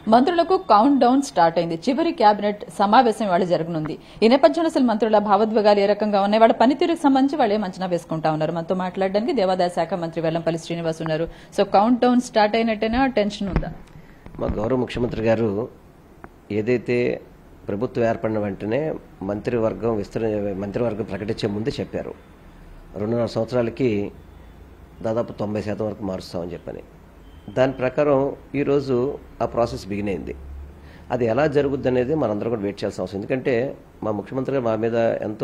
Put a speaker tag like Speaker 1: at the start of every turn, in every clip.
Speaker 1: మంత్రులకు count down start అయింది చివరి కేబినెట్ సమావేశం వాళ్ళు జరగనుంది ఈ నేపథ్యంలో అసలు మంత్రుల భావోద్వేగాలు ఏ రకంగా ఉన్నాయి వాళ్ళ పనితీరుకు సంబంధించి వాళ్ళు ఏం అంచనా వేసుకుంటా ఉన్నారు మనతో మాట్లాడడానికి దేవాదాయ శాఖ మంత్రి వెల్లంపల్లి శ్రీనివాస్ ఉన్నారు సో కౌంట్ డౌన్ స్టార్ట్ అయినట్టేనా టెన్షన్ ఉందా
Speaker 2: మా గౌరవ ముఖ్యమంత్రి గారు ఏదైతే ప్రభుత్వం ఏర్పడిన వెంటనే మంత్రివర్గం విస్తర మంత్రివర్గం ప్రకటించే ముందే చెప్పారు రెండున్నర సంవత్సరాలకి దాదాపు తొంభై శాతం వరకు మారుస్తామని చెప్పని దాని ప్రకారం ఈరోజు ఆ ప్రాసెస్ బిగిన్ అయింది అది ఎలా జరుగుద్ది అనేది మనందరం కూడా వెయిట్ చేయాల్సిన అవసరం ఎందుకంటే మా ముఖ్యమంత్రి గారు మా మీద ఎంతో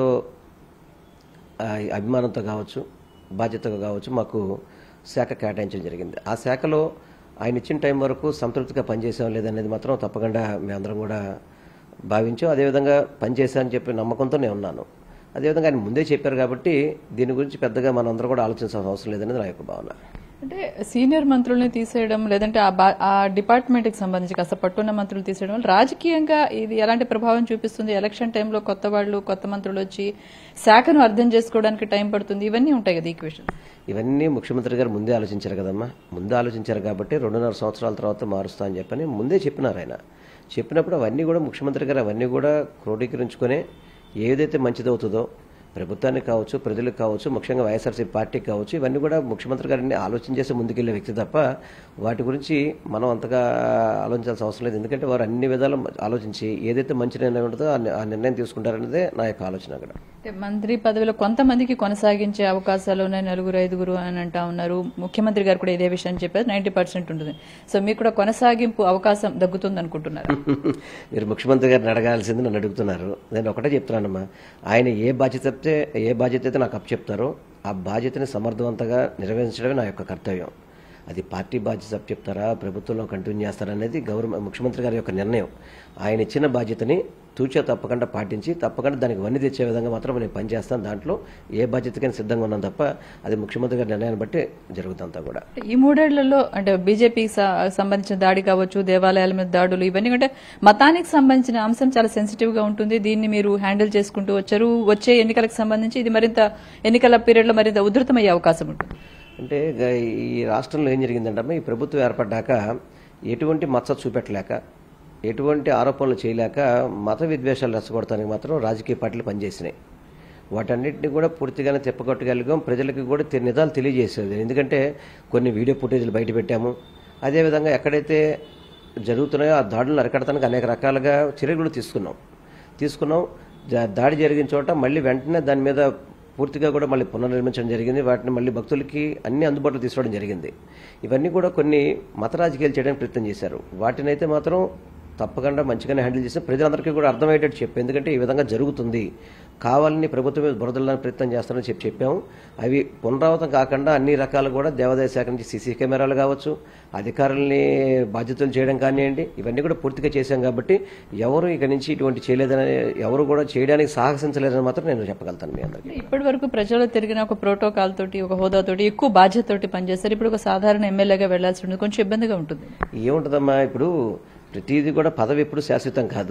Speaker 2: ఆ, అభిమానంతో కావచ్చు బాధ్యతగా కావచ్చు మాకు శాఖ కేటాయించడం జరిగింది ఆ శాఖలో ఆయన ఇచ్చిన టైం వరకు సంతృప్తిగా పనిచేసాం లేదనేది మాత్రం తప్పకుండా మేమందరం కూడా భావించాం అదేవిధంగా పనిచేశామని చెప్పి నమ్మకంతో నేను ఉన్నాను అదేవిధంగా ఆయన ముందే చెప్పారు కాబట్టి దీని గురించి పెద్దగా మనందరం కూడా ఆలోచించాల్సిన అవసరం లేదనేది నా యొక్క భావన
Speaker 1: అంటే సీనియర్ మంత్రుల్ని తీసేయడం లేదంటే ఆ బా- ఆ డిపార్ట్మెంట్ కి సంబంధించి కాస్త పట్టున్న మంత్రులు తీసేయడం వల్ల రాజకీయంగా ఇది ఎలాంటి ప్రభావం చూపిస్తుంది ఎలక్షన్ టైంలో కొత్త వాళ్ళు కొత్త మంత్రులు వచ్చి శాఖను అర్థం చేసుకోవడానికి టైం పడుతుంది ఇవన్నీ ఉంటాయి కదా ఈక్వేషన్
Speaker 2: ఇవన్నీ ముఖ్యమంత్రి గారు ముందే ఆలోచించారు కదమ్మా ముందే ఆలోచించారు కాబట్టి రెండున్నర సంవత్సరాల తర్వాత మారుస్తా అని చెప్పని ముందే చెప్పినారు ఆయన చెప్పినప్పుడు అవన్నీ కూడా ముఖ్యమంత్రి గారు అవన్నీ కూడా క్రోడీకరించుకొని ఏదైతే మంచిదవుతుందో ప్రభుత్వానికి కావచ్చు ప్రజలకు కావచ్చు ముఖ్యంగా వైఎస్ఆర్సీపీ పార్టీకి కావచ్చు ఇవన్నీ కూడా ముఖ్యమంత్రి గారిని ఆలోచన చేసి ముందుకెళ్లే వ్యక్తి తప్ప వాటి గురించి మనం అంతగా ఆలోచించాల్సిన అవసరం లేదు ఎందుకంటే వారు అన్ని విధాలు ఆలోచించి ఏదైతే మంచి నిర్ణయం ఉంటుందో ఆ ని- ఆ నిర్ణయం తీసుకుంటారనేదే నా యొక్క ఆలోచన అక్కడ
Speaker 1: అంటే మంత్రి పదవిలో కొంతమందికి కొనసాగించే అవకాశాలు ఉన్నాయి నలుగురు ఐదుగురు అని అంటా ఉన్నారు ముఖ్యమంత్రి గారు కూడా ఇదే విషయం చెప్పారు నైన్టీ పర్సెంట్ ఉంటుంది సో మీకు కూడా కొనసాగింపు అవకాశం దగ్గుతుంది అనుకుంటున్నారు
Speaker 2: మీరు ముఖ్యమంత్రి గారిని అడగాల్సింది నన్ను అడుగుతున్నారు నేను ఒకటే చెప్తున్నానమ్మా ఆయన ఏ బాధ్యత చెప్తే ఏ బాధ్యత అయితే నాకు అప్పచెప్తారో ఆ బాధ్యతని సమర్థవంతంగా నిర్వహించడమే నా యొక్క కర్తవ్యం అది పార్టీ బాధ్యత చెప్తారా ప్రభుత్వంలో కంటిన్యూ చేస్తారా అనేది గౌరవ ముఖ్యమంత్రి గారి యొక్క నిర్ణయం ఆయన ఇచ్చిన బాధ్యతని తూచా తప్పకుండా పాటించి తప్పకుండా దానికి వన్ని తెచ్చే విధంగా మాత్రం నేను పనిచేస్తాను దాంట్లో ఏ బాధ్యతకైనా సిద్ధంగా ఉన్నాను తప్ప అది ముఖ్యమంత్రి గారి నిర్ణయాన్ని బట్టి జరుగుతుందంతా కూడా
Speaker 1: ఈ మూడేళ్లలో అంటే బీజేపీకి సంబంధించిన దాడి కావచ్చు దేవాలయాల మీద దాడులు ఇవన్నీ అంటే మతానికి సంబంధించిన అంశం చాలా సెన్సిటివ్ గా ఉంటుంది దీన్ని మీరు హ్యాండిల్ చేసుకుంటూ వచ్చారు వచ్చే ఎన్నికలకు సంబంధించి ఇది మరింత ఎన్నికల పీరియడ్ లో మరింత ఉధృతమయ్యే అవకాశం ఉంటుంది
Speaker 2: అంటే గ- ఈ రాష్ట్రంలో ఏం జరిగిందంటే ఈ ప్రభుత్వం ఏర్పడ్డాక ఎటువంటి మచ్చ చూపెట్టలేక ఎటువంటి ఆరోపణలు చేయలేక మత విద్వేషాలు రెచ్చగొడటానికి మాత్రం రాజకీయ పార్టీలు పనిచేసినాయి వాటన్నిటిని కూడా పూర్తిగానే తిప్పకొట్టగలిగాం ప్రజలకు కూడా తె- నిజాలు తెలియజేసేది ఎందుకంటే కొన్ని వీడియో ఫుటేజ్లు బయట పెట్టాము అదేవిధంగా ఎక్కడైతే జరుగుతున్నాయో ఆ దాడులను అరికడటానికి అనేక రకాలుగా చర్యలు కూడా తీసుకున్నాం తీసుకున్నాం జా- దాడి జరిగిన చోట మళ్ళీ వెంటనే దాని మీద పూర్తిగా కూడా మళ్ళీ పునర్నిర్మించడం జరిగింది వాటిని మళ్ళీ భక్తులకి అన్ని అందుబాటులో తీసుకోవడం జరిగింది ఇవన్నీ కూడా కొన్ని మత రాజకీయాలు చేయడానికి ప్రయత్నం చేశారు వాటినైతే మాత్రం తప్పకుండా మంచిగానే హ్యాండిల్ చేసి ప్రజలందరికీ కూడా అర్థమయ్యేటట్టు చెప్పి ఎందుకంటే ఈ విధంగా జరుగుతుంది కావాలని ప్రభుత్వం మీద బురదలని ప్రయత్నం చేస్తారని చెప్పి చెప్పాము అవి పునరావృతం కాకుండా అన్ని రకాలు కూడా దేవాదాయ శాఖ నుంచి సీసీ కెమెరాలు కావచ్చు అధికారుల్ని బాధ్యతలు చేయడం కానివ్వండి ఇవన్నీ కూడా పూర్తిగా చేశాం కాబట్టి ఎవరు ఇక నుంచి ఇటువంటి చేయలేదని ఎవరు కూడా చేయడానికి సాహసించలేదని మాత్రం నేను చెప్పగలుగుతాను మీ అందరికీ
Speaker 1: ఇప్పటి వరకు ప్రజలు తిరిగిన ఒక ప్రోటోకాల్ తోటి ఒక హోదాతోటి ఎక్కువ బాధ్యతతోటి పనిచేస్తారు ఇప్పుడు ఒక సాధారణ ఎమ్మెల్యేగా వెళ్లాల్సి ఉంటుంది కొంచెం ఇబ్బందిగా ఉంటుంది
Speaker 2: ఏముంటుందమ్మా ఇప్పుడు ప్రతిదీ కూడా పదవి ఎప్పుడు శాశ్వతం కాదు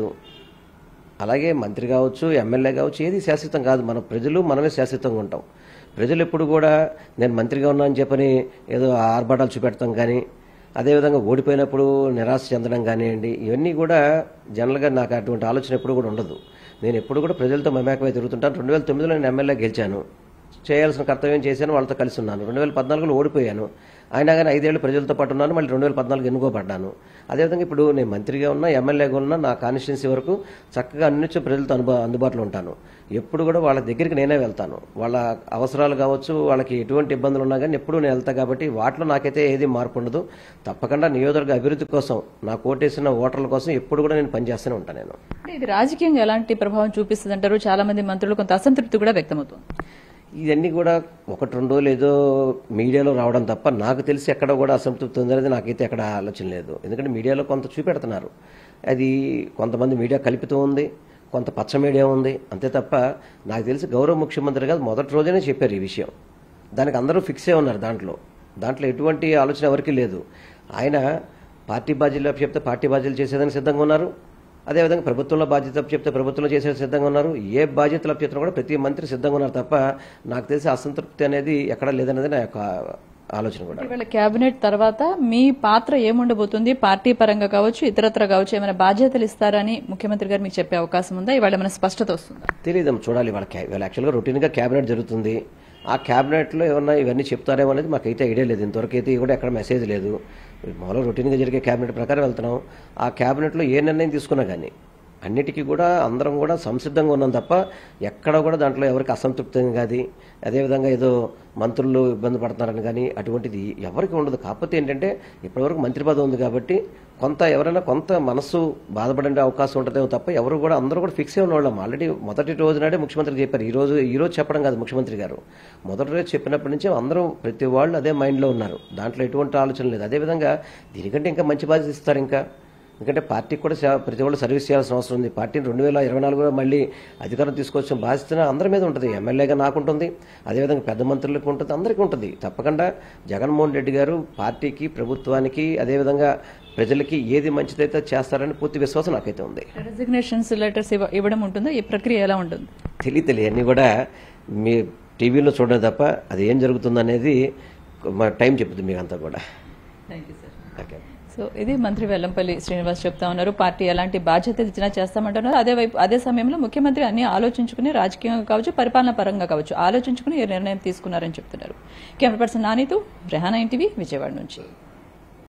Speaker 2: అలాగే మంత్రి కావచ్చు ఎమ్మెల్యే కావచ్చు ఏది శాశ్వతం కాదు మన ప్రజలు మనమే శాశ్వతంగా ఉంటాం ప్రజలు ఎప్పుడు కూడా నేను మంత్రిగా ఉన్నా అని చెప్పని ఏదో ఆర్భాటాలు చూపెడతాం కానీ అదేవిధంగా ఓడిపోయినప్పుడు నిరాశ చెందడం కానివ్వండి ఇవన్నీ కూడా జనరల్గా నాకు అటువంటి ఆలోచన ఎప్పుడు కూడా ఉండదు నేను ఎప్పుడు కూడా ప్రజలతో మమేకమై తిరుగుతుంటాను రెండు వేల తొమ్మిదిలో నేను ఎమ్మెల్యే గెలిచాను చేయాల్సిన కర్తవ్యం చేశాను వాళ్ళతో కలిసి ఉన్నాను రెండు వేల పద్నాలుగులో ఓడిపోయాను అయినా కానీ ఐదేళ్ళు ప్రజలతో పాటు ఉన్నాను మళ్ళీ రెండు వేల పద్నాలుగు ఎన్నుకోబడ్డాను అదేవిధంగా ఇప్పుడు నేను మంత్రిగా ఉన్నా ఎమ్మెల్యేగా ఉన్నా నా కాన్స్టిట్యున్సీ వరకు చక్కగా అన్నిచ్చు ప్రజలతో అనుభవ అందుబాటులో ఉంటాను ఎప్పుడు కూడా వాళ్ళ దగ్గరికి నేనే వెళ్తాను వాళ్ళ అవసరాలు కావచ్చు వాళ్ళకి ఎటువంటి ఇబ్బందులు ఉన్నా కానీ ఎప్పుడు నేను వెళ్తాను కాబట్టి వాటిలో నాకైతే ఏది మార్పు ఉండదు తప్పకుండా నియోజకవర్గ అభివృద్ధి కోసం నా కోటేసిన ఓటర్ల కోసం ఎప్పుడు కూడా నేను పనిచేస్తూనే ఉంటాను నేను
Speaker 1: అంటే ఇది రాజకీయంగా ఎలాంటి ప్రభావం చూపిస్తుంది అంటారు చాలా మంది మంత్రులు కొంత అసంతృప్తి కూడా వ్యక్తమవుతుంది
Speaker 2: ఇవన్నీ కూడా ఒకటి రెండు రోజులు ఏదో మీడియాలో రావడం తప్ప నాకు తెలిసి ఎక్కడ కూడా అసంతృప్తి ఉందనేది నాకైతే ఎక్కడ ఆలోచన లేదు ఎందుకంటే మీడియాలో కొంత చూపెడుతున్నారు అది కొంతమంది మీడియా కల్పితం ఉంది కొంత పచ్చ మీడియా ఉంది అంతే తప్ప నాకు తెలిసి గౌరవ ముఖ్యమంత్రి గారు మొదటి రోజునే చెప్పారు ఈ విషయం దానికి అందరూ ఫిక్స్ అయి ఉన్నారు దాంట్లో దాంట్లో ఎటువంటి ఆలోచన ఎవరికీ లేదు ఆయన పార్టీ బాధ్యతలు చెప్తే పార్టీ బాధ్యతలు చేసేదానికి సిద్ధంగా ఉన్నారు అదేవిధంగా ప్రభుత్వంలో బాధ్యత చెప్తే ప్రభుత్వంలో చేసే సిద్ధంగా ఉన్నారు ఏ బాధ్యతలు చెప్తున్నా కూడా ప్రతి మంత్రి సిద్ధంగా ఉన్నారు తప్ప నాకు తెలిసి అసంతృప్తి అనేది ఎక్కడా లేదనేది నా యొక్క ఆలోచన కూడా
Speaker 1: ఇవాళ కేబినెట్ తర్వాత మీ పాత్ర ఏముండబోతుంది పార్టీ పరంగా కావచ్చు ఇతరత్ర కావచ్చు ఏమైనా బాధ్యతలు ఇస్తారని ముఖ్యమంత్రి గారు మీకు చెప్పే అవకాశం ఉందా ఇవాళ ఏమైనా స్పష్టత వస్తుందా
Speaker 2: తెలియదు చూడాలి వాళ్ళ వాళ్ళ యాక్చువల్గా రొటీన్గా క్యాబినెట్ జరుగుతుంది ఆ క్యాబినెట్లో ఏమన్నా ఇవన్నీ చెప్తారేమో అనేది మాకైతే ఐడియా లేదు ఇంతవరకు అయితే కూడా ఎక్కడ మెసేజ్ లేదు మామూలుగా రొటీన్గా జరిగే క్యాబినెట్ ప్రకారం వెళ్తున్నాం ఆ క్యాబినెట్లో ఏ నిర్ణయం తీసుకున్నా కానీ అన్నిటికీ కూడా అందరం కూడా సంసిద్ధంగా ఉన్నాం తప్ప ఎక్కడ కూడా దాంట్లో ఎవరికి అసంతృప్తి కాదు అదేవిధంగా ఏదో మంత్రులు ఇబ్బంది పడుతున్నారని కానీ అటువంటిది ఎవరికి ఉండదు కాకపోతే ఏంటంటే ఇప్పటివరకు మంత్రి పదవి ఉంది కాబట్టి కొంత ఎవరైనా కొంత మనస్సు బాధపడే అవకాశం ఉంటుందేమో తప్ప ఎవరు కూడా అందరూ కూడా ఫిక్స్ అయిన వాళ్ళం ఆల్రెడీ మొదటి రోజు నాడే ముఖ్యమంత్రి చెప్పారు ఈ రోజు ఈ రోజు చెప్పడం కాదు ముఖ్యమంత్రి గారు మొదటి రోజు చెప్పినప్పటి నుంచి అందరూ ప్రతి వాళ్ళు అదే మైండ్లో ఉన్నారు దాంట్లో ఎటువంటి ఆలోచన లేదు అదేవిధంగా దీనికంటే ఇంకా మంచి బాధ్యత ఇస్తారు ఇంకా ఎందుకంటే పార్టీకి కూడా సేవ- ప్రతి వాళ్ళు సర్వీస్ చేయాల్సిన అవసరం ఉంది పార్టీని రెండు వేల ఇరవై నాలుగులో మళ్ళీ అధికారం తీసుకొచ్చిన బాధ్యత అందరి మీద ఉంటుంది ఎమ్మెల్యేగా నాకుంటుంది అదేవిధంగా పెద్ద మంత్రులకు ఉంటుంది అందరికీ ఉంటుంది తప్పకుండా జగన్మోహన్ రెడ్డి గారు పార్టీకి ప్రభుత్వానికి అదేవిధంగా ప్రజలకి ఏది మంచిదైతే చేస్తారని పూర్తి విశ్వాసం నాకైతే ఉంది
Speaker 1: రెసిగ్నేషన్స్ లెటర్స్ ఇవ్వడం ఉంటుందా ఈ ప్రక్రియ ఎలా ఉంటుంది
Speaker 2: తెలియ తెలియ అన్నీ కూడా మీ టీవీలో చూడడం తప్ప అది ఏం జరుగుతుందనేది మా టైం చెప్తుంది మీకు అంతా కూడా
Speaker 1: thank you sir
Speaker 2: okay
Speaker 1: so ఇది మంత్రి వెల్లంపల్లి శ్రీనివాస్ చెప్తా ఉన్నారు పార్టీ ఎలాంటి బాధ్యత ఇచ్చినా చేస్తామంటున్నారు అదే వైపు అదే సమయంలో ముఖ్యమంత్రి అన్ని ఆలోచించుకుని రాజకీయంగా కావచ్చు పరిపాలన పరంగా కావచ్చు ఆలోచించుకుని ఈ నిర్ణయం తీసుకున్నారని చెప్తున్నారు కెమెరా పర్సన్ నానితో రెహానా ఇంటివి విజయవాడ నుంచి